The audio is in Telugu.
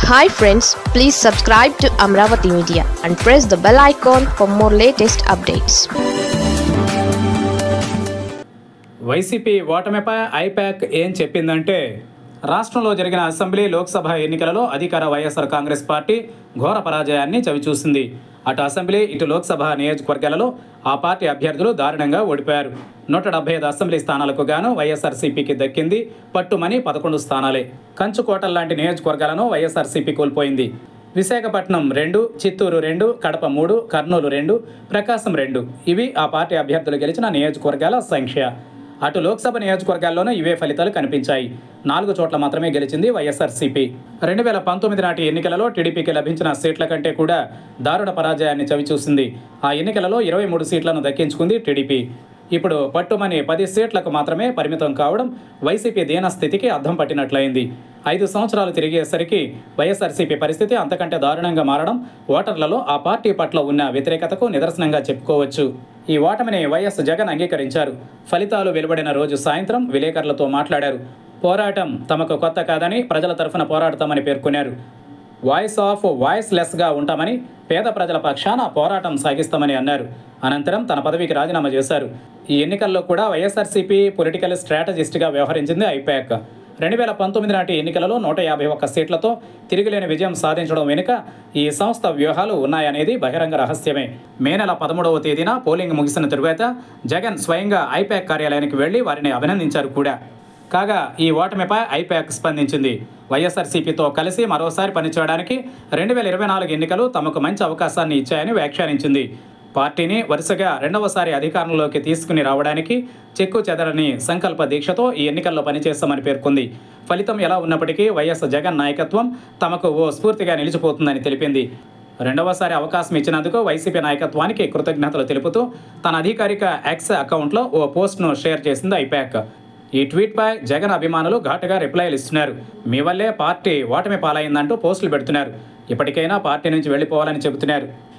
hi friends please subscribe to Amaravati media and press the bell icon for more latest updates YCP ఓటమిపై ఐపాక్ ఏం చెప్పిందంటే రాష్ట్రంలో జరిగిన అసెంబ్లీ లోక్సభ ఎన్నికలలో అధికార వైఎస్ఆర్ కాంగ్రెస్ పార్టీ ఘోర పరాజయాన్ని చవిచూసింది అటు అసెంబ్లీ ఇటు లోక్సభ నియోజకవర్గాలలో ఆ పార్టీ అభ్యర్థులు దారుణంగా ఓడిపోయారు నూట డెబ్బై ఐదు అసెంబ్లీ స్థానాలకు గాను వైఎస్ఆర్సీపీకి దక్కింది పట్టుమని పదకొండు స్థానాలే కంచుకోటల్ లాంటి నియోజకవర్గాలను వైఎస్ఆర్సీపీ కోల్పోయింది విశాఖపట్నం రెండు చిత్తూరు రెండు కడప మూడు కర్నూలు రెండు ప్రకాశం రెండు ఇవి ఆ పార్టీ అభ్యర్థులు గెలిచిన నియోజకవర్గాల సంఖ్య అటు లోక్సభ నియోజకవర్గాల్లోనూ ఇవే ఫలితాలు కనిపించాయి నాలుగు చోట్ల మాత్రమే గెలిచింది వైఎస్ఆర్సీపీ రెండు వేల పంతొమ్మిది నాటి ఎన్నికలలో టీడీపీకి లభించిన సీట్ల కంటే కూడా దారుణ పరాజయాన్ని చవిచూసింది ఆ ఎన్నికలలో ఇరవై మూడు సీట్లను దక్కించుకుంది టీడీపీ ఇప్పుడు పట్టుమని పది సీట్లకు మాత్రమే పరిమితం కావడం వైసీపీ దీనస్థితికి అద్దం పట్టినట్లయింది ఐదు సంవత్సరాలు తిరిగేసరికి వైఎస్ఆర్సీపీ పరిస్థితి అంతకంటే దారుణంగా మారడం ఓటర్లలో ఆ పార్టీ పట్ల ఉన్న వ్యతిరేకతకు నిదర్శనంగా చెప్పుకోవచ్చు ఈ ఓటమిని వైఎస్ జగన్ అంగీకరించారు ఫలితాలు వెలువడిన రోజు సాయంత్రం విలేకరులతో మాట్లాడారు పోరాటం తమకు కొత్త కాదని ప్రజల తరఫున పోరాడతామని పేర్కొన్నారు వాయిస్ ఆఫ్ వాయిస్ లెస్గా ఉంటామని పేద ప్రజల పక్షాన పోరాటం సాగిస్తామని అన్నారు అనంతరం తన పదవికి రాజీనామా చేశారు ఈ ఎన్నికల్లో కూడా వైఎస్ఆర్సీపీ పొలిటికల్ స్ట్రాటజిస్ట్గా వ్యవహరించింది ఐపాక్ రెండు వేల పంతొమ్మిది నాటి ఎన్నికలలో నూట యాభై ఒక్క సీట్లతో తిరుగులేని విజయం సాధించడం వెనుక ఈ సంస్థ వ్యూహాలు ఉన్నాయనేది బహిరంగ రహస్యమే మే నెల పదమూడవ తేదీన పోలింగ్ ముగిసిన తరువాత జగన్ స్వయంగా ఐపాక్ కార్యాలయానికి వెళ్లి వారిని అభినందించారు కూడా కాగా ఈ ఓటమిపై ఐపాక్ స్పందించింది వైఎస్ఆర్సీపీతో కలిసి మరోసారి పనిచేయడానికి రెండు వేల ఇరవై నాలుగు ఎన్నికలు తమకు మంచి అవకాశాన్ని ఇచ్చాయని వ్యాఖ్యానించింది పార్టీని వరుసగా రెండవసారి అధికారంలోకి తీసుకుని రావడానికి చెక్కు చెదరని సంకల్ప దీక్షతో ఈ ఎన్నికల్లో పనిచేస్తామని పేర్కొంది ఫలితం ఎలా ఉన్నప్పటికీ వైఎస్ జగన్ నాయకత్వం తమకు ఓ స్ఫూర్తిగా నిలిచిపోతుందని తెలిపింది రెండవసారి అవకాశం ఇచ్చినందుకు వైసీపీ నాయకత్వానికి కృతజ్ఞతలు తెలుపుతూ తన అధికారిక ఎక్స్ అకౌంట్లో ఓ పోస్ట్ను షేర్ చేసింది ఐపాక్ ఈ ట్వీట్పై జగన్ అభిమానులు ఘాటుగా రిప్లైలు ఇస్తున్నారు మీ వల్లే పార్టీ ఓటమి పాలైందంటూ పోస్టులు పెడుతున్నారు ఇప్పటికైనా పార్టీ నుంచి వెళ్ళిపోవాలని చెబుతున్నారు